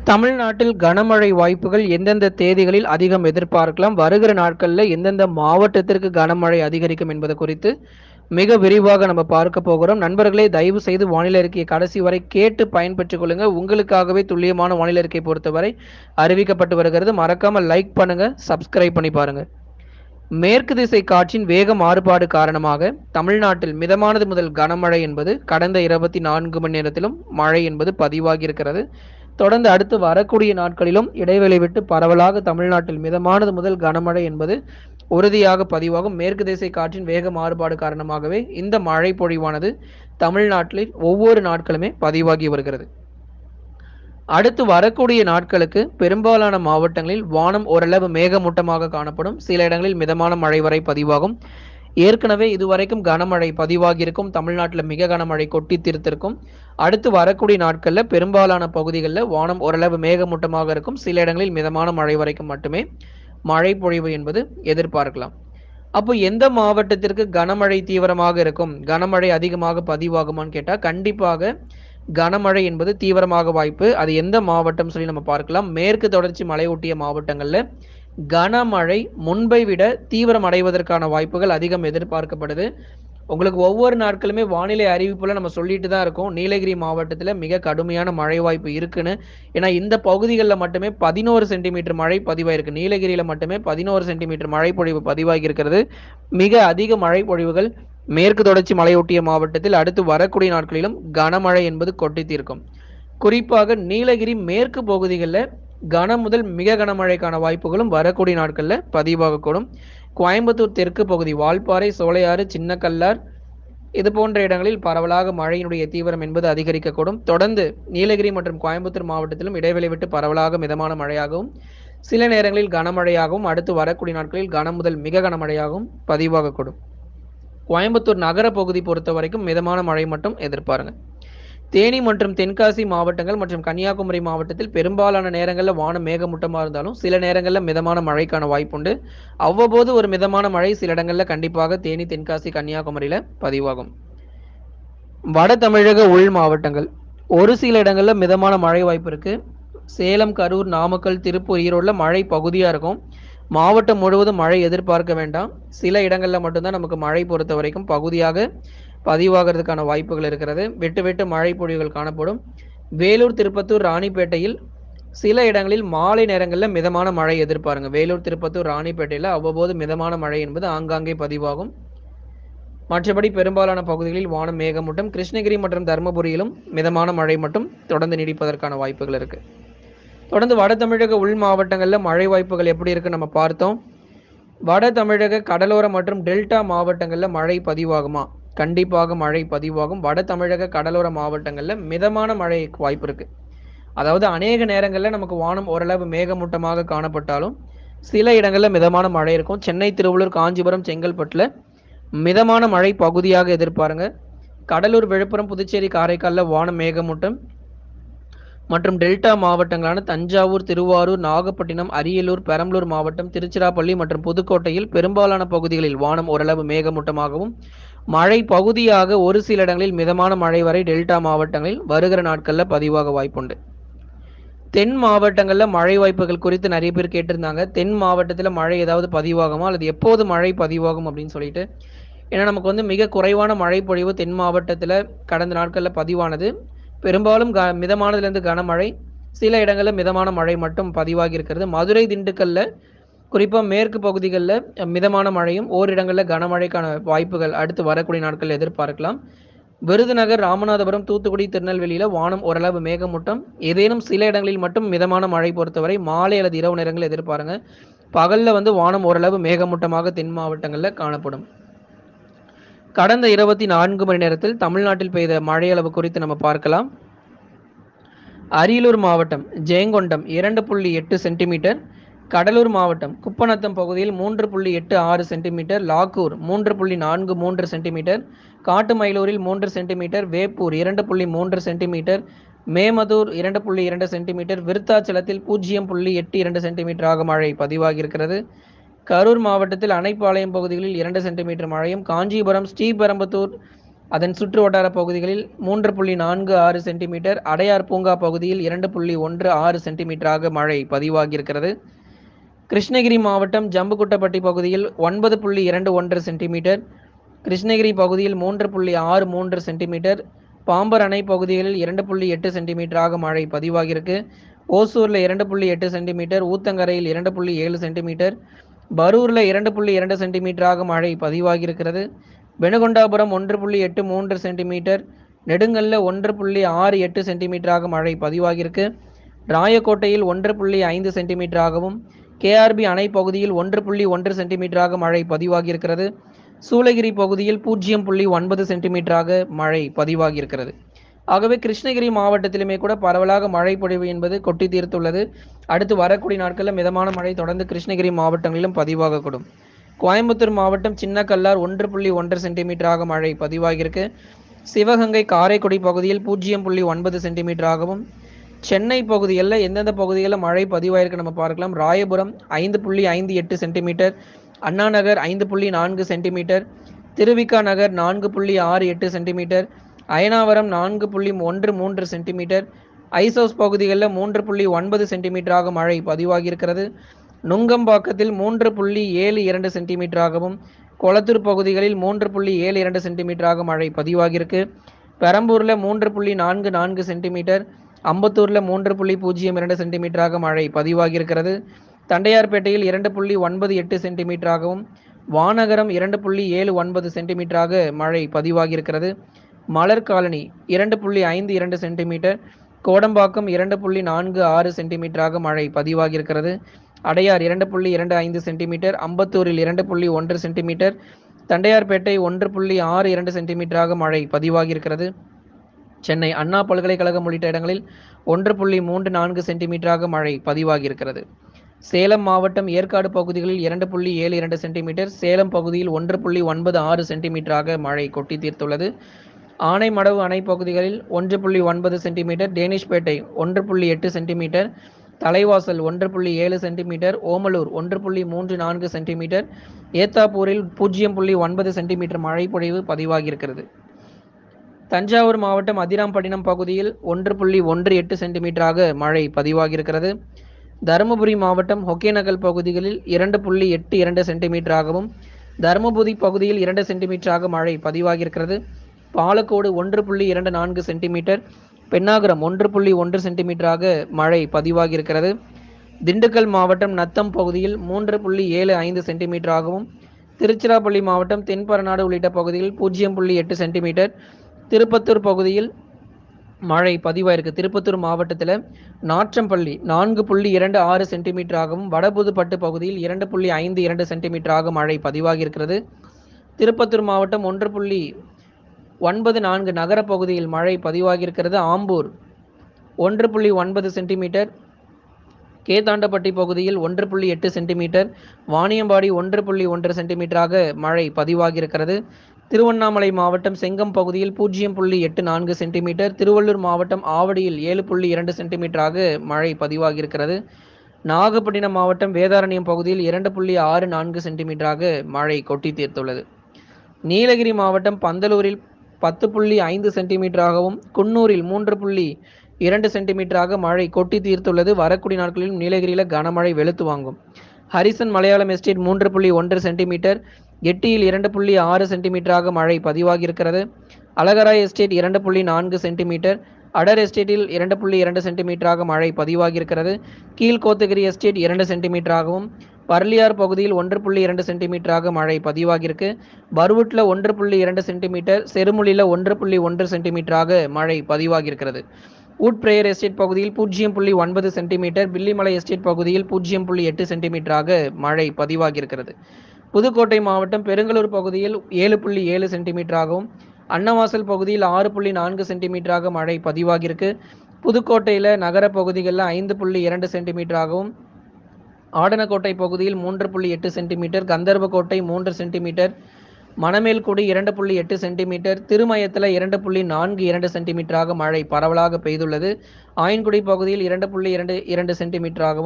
தமிழ்நாட்டில் கனமழை வாய்ப்புகள் எந்தெந்த தேதிகளில் அதிகம் எதிர்பார்க்கலாம் வருகிற நாட்களில் எந்தெந்த மாவட்டத்திற்கு கனமழை அதிகரிக்கும் என்பது குறித்து மிக விரிவாக நம்ம பார்க்க போகிறோம் நண்பர்களே தயவு செய்து வானிலை அறிக்கையை கடைசி வரை கேட்டு பயன்பெற்றுக் கொள்ளுங்க உங்களுக்காகவே துல்லியமான வானிலை அறிக்கை பொறுத்தவரை அறிவிக்கப்பட்டு வருகிறது மறக்காம லைக் பண்ணுங்க சப்ஸ்கிரைப் பண்ணி பாருங்க மேற்கு திசை காற்றின் வேக மாறுபாடு காரணமாக தமிழ்நாட்டில் மிதமானது முதல் கனமழை என்பது கடந்த இருபத்தி நான்கு மணி நேரத்திலும் மழை என்பது பதிவாகி இருக்கிறது தொடர்ந்து அடுத்து வரக்கூடிய நாட்களிலும் இடைவெளி விட்டு பரவலாக தமிழ்நாட்டில் மிதமானது முதல் கனமழை என்பது உறுதியாக பதிவாகும் மேற்கு திசை காற்றின் வேக மாறுபாடு காரணமாகவே இந்த மழை பொழிவானது தமிழ்நாட்டில் ஒவ்வொரு நாட்களுமே பதிவாகி வருகிறது அடுத்து வரக்கூடிய நாட்களுக்கு பெரும்பாலான மாவட்டங்களில் வானம் ஓரளவு மேகமூட்டமாக காணப்படும் சில இடங்களில் மிதமான மழை வரை பதிவாகும் ஏற்கனவே இதுவரைக்கும் கனமழை பதிவாகியிருக்கும் தமிழ்நாட்டில் மிக கனமழை கொட்டி தீர்த்திருக்கும் அடுத்து வரக்கூடிய நாட்களில் பெரும்பாலான பகுதிகளில் வானம் ஓரளவு மேகமூட்டமாக இருக்கும் சில இடங்களில் மிதமான மழை வரைக்கும் மட்டுமே மழை பொழிவு என்பது எதிர்பார்க்கலாம் அப்போ எந்த மாவட்டத்திற்கு கனமழை தீவிரமாக இருக்கும் கனமழை அதிகமாக பதிவாகுமான்னு கேட்டால் கண்டிப்பாக கனமழை என்பது தீவிரமாக வாய்ப்பு அது எந்த மாவட்டம் சொல்லி நம்ம பார்க்கலாம் மேற்கு தொடர்ச்சி மலையொட்டிய மாவட்டங்களில் கனமழை முன்பை விட தீவிரம் அடைவதற்கான வாய்ப்புகள் அதிகம் எதிர்பார்க்கப்படுது உங்களுக்கு ஒவ்வொரு நாட்களுமே வானிலை அறிவிப்புல நம்ம சொல்லிட்டு தான் இருக்கோம் நீலகிரி மாவட்டத்தில் மிக கடுமையான மழை வாய்ப்பு இருக்குன்னு ஏன்னா இந்த பகுதிகளில் மட்டுமே பதினோரு சென்டிமீட்டர் மழை பதிவாயிருக்கு நீலகிரியில் மட்டுமே பதினோரு சென்டிமீட்டர் மழை பொழிவு பதிவாகி இருக்கிறது மிக அதிக மழை பொழிவுகள் மேற்கு தொடர்ச்சி மலையொட்டிய மாவட்டத்தில் அடுத்து வரக்கூடிய நாட்களிலும் கனமழை என்பது கொட்டி தீர்க்கும் குறிப்பாக நீலகிரி மேற்கு பகுதிகளில் கன முதல் மிக கனமழைக்கான வாய்ப்புகளும் வரக்கூடிய நாட்களில் பதிவாகக்கூடும் கோயம்புத்தூர் தெற்கு பகுதி வால்பாறை சோலையாறு சின்னக்கல்லார் இது போன்ற இடங்களில் பரவலாக மழையினுடைய தீவிரம் என்பது அதிகரிக்கக்கூடும் தொடர்ந்து நீலகிரி மற்றும் கோயம்புத்தூர் மாவட்டத்திலும் இடைவெளி விட்டு பரவலாக மிதமான மழையாகவும் சில நேரங்களில் கனமழையாகவும் அடுத்து வரக்கூடிய நாட்களில் கனம் முதல் மிக கனமழையாகவும் பதிவாகக்கூடும் கோயம்புத்தூர் நகர பகுதி பொறுத்த வரைக்கும் மிதமான மழை மட்டும் எதிர்பாருங்க தேனி மற்றும் தென்காசி மாவட்டங்கள் மற்றும் கன்னியாகுமரி மாவட்டத்தில் பெரும்பாலான நேரங்களில் வானம் மேகமூட்டமாக இருந்தாலும் சில நேரங்களில் மிதமான மழைக்கான வாய்ப்புண்டு அவ்வப்போது ஒரு மிதமான மழை சில இடங்களில் கண்டிப்பாக தேனி தென்காசி கன்னியாகுமரியில் பதிவாகும் வட தமிழக உள் மாவட்டங்கள் ஒரு சில இடங்களில் மிதமான மழை வாய்ப்பு இருக்கு சேலம் கரூர் நாமக்கல் திருப்பூர் ஈரோடில் மழை பகுதியாக இருக்கும் மாவட்டம் முழுவதும் மழை எதிர்பார்க்க வேண்டாம் சில இடங்களில் மட்டும்தான் நமக்கு மழை பொறுத்த வரைக்கும் பகுதியாக பதிவாகிறதுக்கான வாய்ப்புகள் இருக்கிறது விட்டு விட்டு மழை பொழிவுகள் காணப்படும் வேலூர் திருப்பத்தூர் ராணிப்பேட்டையில் சில இடங்களில் மாலை நேரங்களில் மிதமான மழை எதிர்பாருங்க வேலூர் திருப்பத்தூர் ராணிப்பேட்டையில் அவ்வப்போது மிதமான மழை என்பது ஆங்காங்கே பதிவாகும் மற்றபடி பெரும்பாலான பகுதிகளில் வானம் மேகமூட்டம் கிருஷ்ணகிரி மற்றும் தருமபுரியிலும் மிதமான மழை மட்டும் தொடர்ந்து நீடிப்பதற்கான வாய்ப்புகள் இருக்கு தொடர்ந்து வட தமிழக உள் மாவட்டங்களில் மழை வாய்ப்புகள் எப்படி இருக்குன்னு நம்ம பார்த்தோம் வட தமிழக கடலோர மற்றும் டெல்டா மாவட்டங்களில் மழை பதிவாகுமா கண்டிப்பாக மழை பதிவாகும் வட தமிழக கடலோர மாவட்டங்களில் மிதமான மழை வாய்ப்பு இருக்கு அதாவது அநேக நேரங்களில் நமக்கு வானம் ஓரளவு மேகமூட்டமாக காணப்பட்டாலும் சில இடங்களில் மிதமான மழை இருக்கும் சென்னை திருவள்ளூர் காஞ்சிபுரம் செங்கல்பட்டில் மிதமான மழை பகுதியாக எதிர்பாருங்க கடலூர் விழுப்புரம் புதுச்சேரி காரைக்காலில் வானம் மேகமூட்டம் மற்றும் டெல்டா மாவட்டங்களான தஞ்சாவூர் திருவாரூர் நாகப்பட்டினம் அரியலூர் பெரம்பலூர் மாவட்டம் திருச்சிராப்பள்ளி மற்றும் புதுக்கோட்டையில் பெரும்பாலான பகுதிகளில் வானம் ஓரளவு மேகமூட்டமாகவும் மழை பகுதியாக ஒரு சில இடங்களில் மிதமான மழை வரை டெல்டா மாவட்டங்களில் வருகிற நாட்களில் பதிவாக வாய்ப்புண்டு தென் மாவட்டங்களில் மழை வாய்ப்புகள் குறித்து நிறைய பேர் கேட்டிருந்தாங்க தென் மாவட்டத்தில் மழை ஏதாவது பதிவாகுமா அல்லது எப்போது மழை பதிவாகும் அப்படின்னு சொல்லிட்டு ஏன்னா நமக்கு வந்து மிக குறைவான மழை பொழிவு தென் மாவட்டத்தில் கடந்த நாட்களில் பதிவானது பெரும்பாலும் க மிதமானதுலேருந்து கனமழை சில இடங்களில் மிதமான மழை மட்டும் பதிவாகி இருக்கிறது மதுரை திண்டுக்கல்ல குறிப்பாக மேற்கு பகுதிகளில் மிதமான மழையும் ஓரிடங்களில் கனமழைக்கான வாய்ப்புகள் அடுத்து வரக்கூடிய நாட்களில் எதிர்பார்க்கலாம் விருதுநகர் ராமநாதபுரம் தூத்துக்குடி திருநெல்வேலியில் வானம் ஓரளவு மேகமூட்டம் ஏதேனும் சில இடங்களில் மட்டும் மிதமான மழை பொறுத்தவரை மாலை அல்லது இரவு நேரங்கள் எதிர்பாருங்க பகலில் வந்து வானம் ஓரளவு மேகமூட்டமாக தென் மாவட்டங்களில் காணப்படும் கடந்த இருபத்தி நான்கு மணி நேரத்தில் தமிழ்நாட்டில் பெய்த மழை அளவு குறித்து நம்ம பார்க்கலாம் அரியலூர் மாவட்டம் ஜெயங்கொண்டம் இரண்டு புள்ளி எட்டு சென்டிமீட்டர் கடலூர் மாவட்டம் குப்பநத்தம் பகுதியில் மூன்று புள்ளி எட்டு ஆறு சென்டிமீட்டர் லாக்கூர் மூன்று புள்ளி நான்கு மூன்று சென்டிமீட்டர் காட்டுமயிலூரில் மூன்று சென்டிமீட்டர் வேப்பூர் இரண்டு புள்ளி மூன்று சென்டிமீட்டர் மேமதூர் இரண்டு புள்ளி இரண்டு சென்டிமீட்டர் விருத்தாச்சலத்தில் பூஜ்ஜியம் புள்ளி எட்டு இரண்டு சென்டிமீட்டராக மழை பதிவாகியிருக்கிறது கரூர் மாவட்டத்தில் அணைப்பாளையம் பகுதிகளில் இரண்டு சென்டிமீட்டர் மழையும் காஞ்சிபுரம் ஸ்ரீபெரும்புத்தூர் அதன் சுற்று வட்டார பகுதிகளில் மூன்று புள்ளி நான்கு ஆறு சென்டிமீட்டர் அடையார் பூங்கா பகுதியில் இரண்டு புள்ளி ஒன்று ஆறு சென்டிமீட்டராக மழை பதிவாகியிருக்கிறது கிருஷ்ணகிரி மாவட்டம் ஜம்புகுட்டப்பட்டி பகுதியில் ஒன்பது புள்ளி இரண்டு ஒன்று சென்டிமீட்டர் கிருஷ்ணகிரி பகுதியில் மூன்று புள்ளி ஆறு மூன்று சென்டிமீட்டர் பாம்பர் அணை பகுதிகளில் இரண்டு புள்ளி எட்டு சென்டிமீட்டராக மழை பதிவாகியிருக்கு ஓசூரில் இரண்டு புள்ளி எட்டு சென்டிமீட்டர் ஊத்தங்கரையில் இரண்டு புள்ளி ஏழு சென்டிமீட்டர் பரூரில் இரண்டு புள்ளி இரண்டு சென்டிமீட்டராக மழை பதிவாகியிருக்கிறது பெனுகொண்டாபுரம் ஒன்று புள்ளி எட்டு மூன்று சென்டிமீட்டர் நெடுங்கல்ல ஒன்று புள்ளி ஆறு எட்டு சென்டிமீட்டராக மழை பதிவாகியிருக்கு ராயக்கோட்டையில் ஒன்று புள்ளி ஐந்து சென்டிமீட்டராகவும் கேஆர்பி அணை பகுதியில் ஒன்று புள்ளி ஒன்று சென்டிமீட்டராக மழை பதிவாகியிருக்கிறது சூளகிரி பகுதியில் பூஜ்ஜியம் புள்ளி ஒன்பது சென்டிமீட்டராக மழை பதிவாகியிருக்கிறது ஆகவே கிருஷ்ணகிரி மாவட்டத்திலுமே கூட பரவலாக மழை பொழிவு என்பது கொட்டி தீர்த்துள்ளது அடுத்து வரக்கூடிய நாட்களில் மிதமான மழை தொடர்ந்து கிருஷ்ணகிரி மாவட்டங்களிலும் பதிவாகக்கூடும் கோயம்புத்தூர் மாவட்டம் சின்னக்கல்லார் ஒன்று புள்ளி ஒன்று சென்டிமீட்டராக மழை பதிவாகியிருக்கு சிவகங்கை காரைக்குடி பகுதியில் பூஜ்ஜியம் புள்ளி ஒன்பது சென்டிமீட்டராகவும் சென்னை பகுதிகளில் எந்தெந்த பகுதிகளில் மழை பதிவாயிருக்கு நம்ம பார்க்கலாம் ராயபுரம் ஐந்து புள்ளி ஐந்து எட்டு சென்டிமீட்டர் அண்ணா நகர் ஐந்து புள்ளி நான்கு சென்டிமீட்டர் திருவிக்கா நகர் நான்கு புள்ளி ஆறு எட்டு சென்டிமீட்டர் அயனாவரம் நான்கு புள்ளி ஒன்று மூன்று சென்டிமீட்டர் ஐசோஸ் பகுதிகளில் மூன்று புள்ளி ஒன்பது சென்டிமீட்டராக மழை பதிவாகியிருக்கிறது நுங்கம்பாக்கத்தில் மூன்று புள்ளி ஏழு இரண்டு சென்டிமீட்டராகவும் கொளத்தூர் பகுதிகளில் மூன்று புள்ளி ஏழு இரண்டு சென்டிமீட்டராக மழை பதிவாகியிருக்கு பெரம்பூரில் மூன்று புள்ளி நான்கு நான்கு சென்டிமீட்டர் அம்பத்தூரில் மூன்று புள்ளி பூஜ்ஜியம் இரண்டு சென்டிமீட்டராக மழை பதிவாகியிருக்கிறது தண்டையார்பேட்டையில் இரண்டு புள்ளி ஒன்பது எட்டு சென்டிமீட்டராகவும் வானகரம் இரண்டு புள்ளி ஏழு ஒன்பது சென்டிமீட்டராக மழை பதிவாகியிருக்கிறது மலர் காலனி இரண்டு புள்ளி ஐந்து இரண்டு சென்டிமீட்டர் கோடம்பாக்கம் இரண்டு புள்ளி நான்கு ஆறு சென்டிமீட்டராக மழை பதிவாகியிருக்கிறது அடையார் இரண்டு புள்ளி இரண்டு ஐந்து சென்டிமீட்டர் அம்பத்தூரில் இரண்டு புள்ளி ஒன்று சென்டிமீட்டர் தண்டையார்பேட்டை ஒன்று புள்ளி ஆறு இரண்டு சென்டிமீட்டராக மழை பதிவாகியிருக்கிறது சென்னை அண்ணா பல்கலைக்கழகம் உள்ளிட்ட இடங்களில் ஒன்று புள்ளி மூன்று நான்கு சென்டிமீட்டராக மழை பதிவாகியிருக்கிறது சேலம் மாவட்டம் ஏற்காடு பகுதிகளில் இரண்டு புள்ளி ஏழு இரண்டு சென்டிமீட்டர் சேலம் பகுதியில் ஒன்று புள்ளி ஒன்பது ஆறு சென்டிமீட்டராக மழை கொட்டி தீர்த்துள்ளது ஆனைமடவு அணை பகுதிகளில் ஒன்று புள்ளி ஒன்பது சென்டிமீட்டர் டேனிஷ்பேட்டை ஒன்று புள்ளி எட்டு சென்டிமீட்டர் தலைவாசல் ஒன்று புள்ளி ஏழு சென்டிமீட்டர் ஓமலூர் ஒன்று புள்ளி மூன்று நான்கு சென்டிமீட்டர் ஏத்தாப்பூரில் பூஜ்ஜியம் புள்ளி ஒன்பது சென்டிமீட்டர் மழை பொழிவு பதிவாகியிருக்கிறது தஞ்சாவூர் மாவட்டம் அதிராம்பட்டினம் பகுதியில் ஒன்று புள்ளி ஒன்று எட்டு சென்டிமீட்டராக மழை பதிவாகியிருக்கிறது தருமபுரி மாவட்டம் ஒகேனக்கல் பகுதிகளில் இரண்டு புள்ளி எட்டு இரண்டு சென்டிமீட்டராகவும் தருமபுரி பகுதியில் இரண்டு சென்டிமீட்டராக மழை பதிவாகியிருக்கிறது பாலக்கோடு ஒன்று புள்ளி இரண்டு நான்கு சென்டிமீட்டர் பெண்ணாகரம் ஒன்று புள்ளி ஒன்று சென்டிமீட்டராக மழை பதிவாகியிருக்கிறது திண்டுக்கல் மாவட்டம் நத்தம் பகுதியில் மூன்று புள்ளி ஏழு ஐந்து சென்டிமீட்டராகவும் திருச்சிராப்பள்ளி மாவட்டம் தென்பரநாடு உள்ளிட்ட பகுதியில் பூஜ்ஜியம் புள்ளி எட்டு சென்டிமீட்டர் திருப்பத்தூர் பகுதியில் மழை பதிவாயிருக்கு திருப்பத்தூர் மாவட்டத்தில் நாற்றம்பள்ளி நான்கு புள்ளி இரண்டு ஆறு சென்டிமீட்டராகவும் வடபுதுப்பட்டு பகுதியில் இரண்டு புள்ளி ஐந்து இரண்டு சென்டிமீட்டராக மழை பதிவாகியிருக்கிறது திருப்பத்தூர் மாவட்டம் ஒன்று புள்ளி ஒன்பது நான்கு நகர பகுதியில் மழை பதிவாகியிருக்கிறது ஆம்பூர் ஒன்று புள்ளி ஒன்பது சென்டிமீட்டர் கேதாண்டப்பட்டி பகுதியில் ஒன்று புள்ளி எட்டு சென்டிமீட்டர் வாணியம்பாடி ஒன்று புள்ளி ஒன்று சென்டிமீட்டராக மழை பதிவாகியிருக்கிறது திருவண்ணாமலை மாவட்டம் செங்கம் பகுதியில் பூஜ்ஜியம் புள்ளி எட்டு நான்கு சென்டிமீட்டர் திருவள்ளூர் மாவட்டம் ஆவடியில் ஏழு புள்ளி இரண்டு சென்டிமீட்டராக மழை பதிவாகியிருக்கிறது நாகப்பட்டினம் மாவட்டம் வேதாரண்யம் பகுதியில் இரண்டு புள்ளி ஆறு நான்கு சென்டிமீட்டராக மழை கொட்டி தீர்த்துள்ளது நீலகிரி மாவட்டம் பந்தலூரில் பத்து புள்ளி ஐந்து சென்டிமீட்டராகவும் குன்னூரில் மூன்று புள்ளி இரண்டு சென்டிமீட்டராக மழை கொட்டி தீர்த்துள்ளது வரக்கூடிய நாட்களிலும் நீலகிரியில் கனமழை வெளுத்து வாங்கும் ஹரிசன் மலையாளம் எஸ்டேட் மூன்று புள்ளி ஒன்று சென்டிமீட்டர் எட்டியில் இரண்டு புள்ளி ஆறு சென்டிமீட்டராக மழை பதிவாகியிருக்கிறது அழகராய் எஸ்டேட் இரண்டு புள்ளி நான்கு சென்டிமீட்டர் அடர் எஸ்டேட்டில் இரண்டு புள்ளி இரண்டு சென்டிமீட்டராக மழை பதிவாகியிருக்கிறது கீழ்கோத்தகிரி எஸ்டேட் இரண்டு சென்டிமீட்டராகவும் பர்லியார் பகுதியில் ஒன்று புள்ளி இரண்டு சென்டிமீட்டராக மழை பதிவாகியிருக்கு பர்வுட்டில் ஒன்று புள்ளி இரண்டு சென்டிமீட்டர் செருமுலியில் ஒன்று புள்ளி ஒன்று சென்டிமீட்டராக மழை பதிவாகியிருக்கிறது உட் பிரேயர் எஸ்டேட் பகுதியில் பூஜ்ஜியம் புள்ளி ஒன்பது சென்டிமீட்டர் பில்லிமலை எஸ்டேட் பகுதியில் பூஜ்ஜியம் புள்ளி எட்டு சென்டிமீட்டராக மழை பதிவாகியிருக்கிறது புதுக்கோட்டை மாவட்டம் பெருங்களூர் பகுதியில் ஏழு புள்ளி ஏழு சென்டிமீட்டராகவும் அன்னவாசல் பகுதியில் ஆறு புள்ளி நான்கு சென்டிமீட்டராக மழை பதிவாகியிருக்கு புதுக்கோட்டையில் நகர பகுதிகளில் ஐந்து புள்ளி இரண்டு சென்டிமீட்டராகவும் ஆடனக்கோட்டை பகுதியில் மூன்று புள்ளி எட்டு சென்டிமீட்டர் கந்தர்வக்கோட்டை மூன்று சென்டிமீட்டர் மணமேல்குடி இரண்டு புள்ளி எட்டு சென்டிமீட்டர் திருமயத்தில் இரண்டு புள்ளி நான்கு இரண்டு சென்டிமீட்டராக மழை பரவலாக பெய்துள்ளது ஆயன்குடி பகுதியில் இரண்டு புள்ளி இரண்டு இரண்டு சென்டிமீட்டராகவும்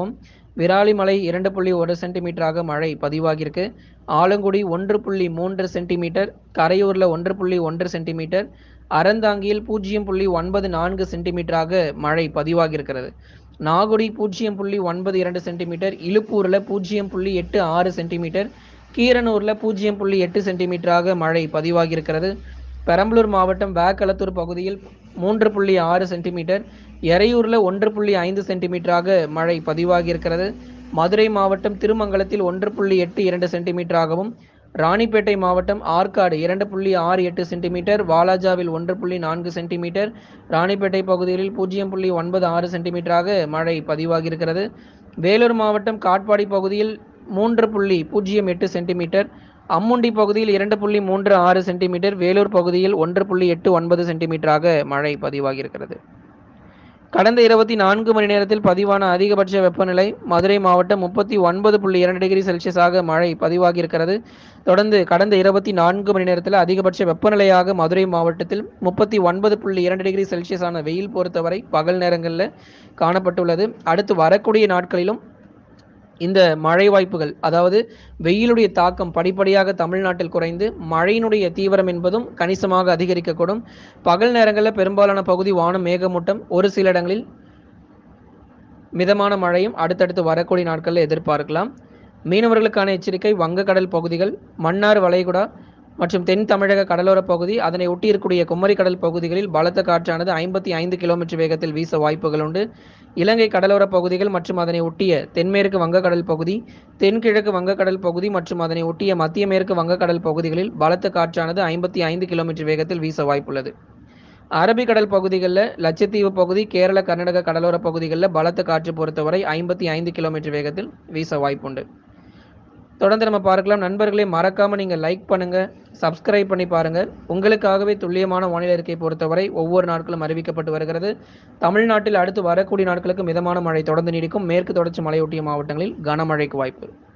விராலிமலை இரண்டு புள்ளி ஒரு சென்டிமீட்டராக மழை பதிவாகியிருக்கு ஆலங்குடி ஒன்று புள்ளி மூன்று சென்டிமீட்டர் கரையூரில் ஒன்று புள்ளி ஒன்று சென்டிமீட்டர் அறந்தாங்கியில் பூஜ்ஜியம் புள்ளி ஒன்பது நான்கு சென்டிமீட்டராக மழை பதிவாகியிருக்கிறது நாகுடி பூஜ்ஜியம் புள்ளி ஒன்பது இரண்டு சென்டிமீட்டர் இலுப்பூரில் பூஜ்ஜியம் புள்ளி எட்டு ஆறு சென்டிமீட்டர் கீரனூரில் பூஜ்ஜியம் புள்ளி எட்டு சென்டிமீட்டராக மழை பதிவாகியிருக்கிறது பெரம்பலூர் மாவட்டம் வேக்களத்தூர் பகுதியில் மூன்று புள்ளி ஆறு சென்டிமீட்டர் எறையூரில் ஒன்று புள்ளி ஐந்து சென்டிமீட்டராக மழை பதிவாகியிருக்கிறது மதுரை மாவட்டம் திருமங்கலத்தில் ஒன்று புள்ளி எட்டு இரண்டு சென்டிமீட்டராகவும் ராணிப்பேட்டை மாவட்டம் ஆற்காடு இரண்டு புள்ளி ஆறு எட்டு சென்டிமீட்டர் வாலாஜாவில் ஒன்று புள்ளி நான்கு சென்டிமீட்டர் ராணிப்பேட்டை பகுதிகளில் பூஜ்ஜியம் புள்ளி ஒன்பது ஆறு சென்டிமீட்டராக மழை பதிவாகியிருக்கிறது வேலூர் மாவட்டம் காட்பாடி பகுதியில் மூன்று புள்ளி பூஜ்ஜியம் எட்டு சென்டிமீட்டர் அம்முண்டி பகுதியில் இரண்டு புள்ளி மூன்று ஆறு சென்டிமீட்டர் வேலூர் பகுதியில் ஒன்று புள்ளி எட்டு ஒன்பது சென்டிமீட்டராக மழை பதிவாகியிருக்கிறது கடந்த இருபத்தி நான்கு மணி நேரத்தில் பதிவான அதிகபட்ச வெப்பநிலை மதுரை மாவட்டம் முப்பத்தி ஒன்பது புள்ளி இரண்டு டிகிரி செல்சியஸாக மழை பதிவாகியிருக்கிறது தொடர்ந்து கடந்த இருபத்தி நான்கு மணி நேரத்தில் அதிகபட்ச வெப்பநிலையாக மதுரை மாவட்டத்தில் முப்பத்தி ஒன்பது புள்ளி இரண்டு டிகிரி செல்சியஸான வெயில் பொறுத்தவரை பகல் நேரங்களில் காணப்பட்டுள்ளது அடுத்து வரக்கூடிய நாட்களிலும் இந்த மழை வாய்ப்புகள் அதாவது வெயிலுடைய தாக்கம் படிப்படியாக தமிழ்நாட்டில் குறைந்து மழையினுடைய தீவிரம் என்பதும் கணிசமாக அதிகரிக்கக்கூடும் பகல் நேரங்களில் பெரும்பாலான பகுதி வானம் மேகமூட்டம் ஒரு சில இடங்களில் மிதமான மழையும் அடுத்தடுத்து வரக்கூடிய நாட்களில் எதிர்பார்க்கலாம் மீனவர்களுக்கான எச்சரிக்கை வங்கக்கடல் பகுதிகள் மன்னார் வளைகுடா மற்றும் தென் தமிழக கடலோர பகுதி அதனை ஒட்டி இருக்கக்கூடிய குமரி கடல் பகுதிகளில் பலத்த காற்றானது ஐம்பத்தி ஐந்து கிலோமீட்டர் வேகத்தில் வீச வாய்ப்புகள் உண்டு இலங்கை கடலோர பகுதிகள் மற்றும் அதனை ஒட்டிய தென்மேற்கு வங்கக்கடல் பகுதி தென்கிழக்கு வங்கக்கடல் பகுதி மற்றும் அதனை ஒட்டிய மத்திய மேற்கு வங்கக்கடல் பகுதிகளில் பலத்த காற்றானது ஐம்பத்தி ஐந்து கிலோமீட்டர் வேகத்தில் வீச வாய்ப்புள்ளது அரபிக்கடல் பகுதிகளில் லட்சத்தீவு பகுதி கேரள கர்நாடக கடலோர பகுதிகளில் பலத்த காற்று பொறுத்தவரை ஐம்பத்தி ஐந்து கிலோமீட்டர் வேகத்தில் வீச வாய்ப்புண்டு தொடர்ந்து நம்ம பார்க்கலாம் நண்பர்களே மறக்காம நீங்க லைக் பண்ணுங்க சப்ஸ்கிரைப் பண்ணி பாருங்க உங்களுக்காகவே துல்லியமான வானிலை இருக்கை பொறுத்தவரை ஒவ்வொரு நாட்களும் அறிவிக்கப்பட்டு வருகிறது தமிழ்நாட்டில் அடுத்து வரக்கூடிய நாட்களுக்கு மிதமான மழை தொடர்ந்து நீடிக்கும் மேற்கு தொடர்ச்சி மலையொட்டிய மாவட்டங்களில் கனமழைக்கு வாய்ப்பு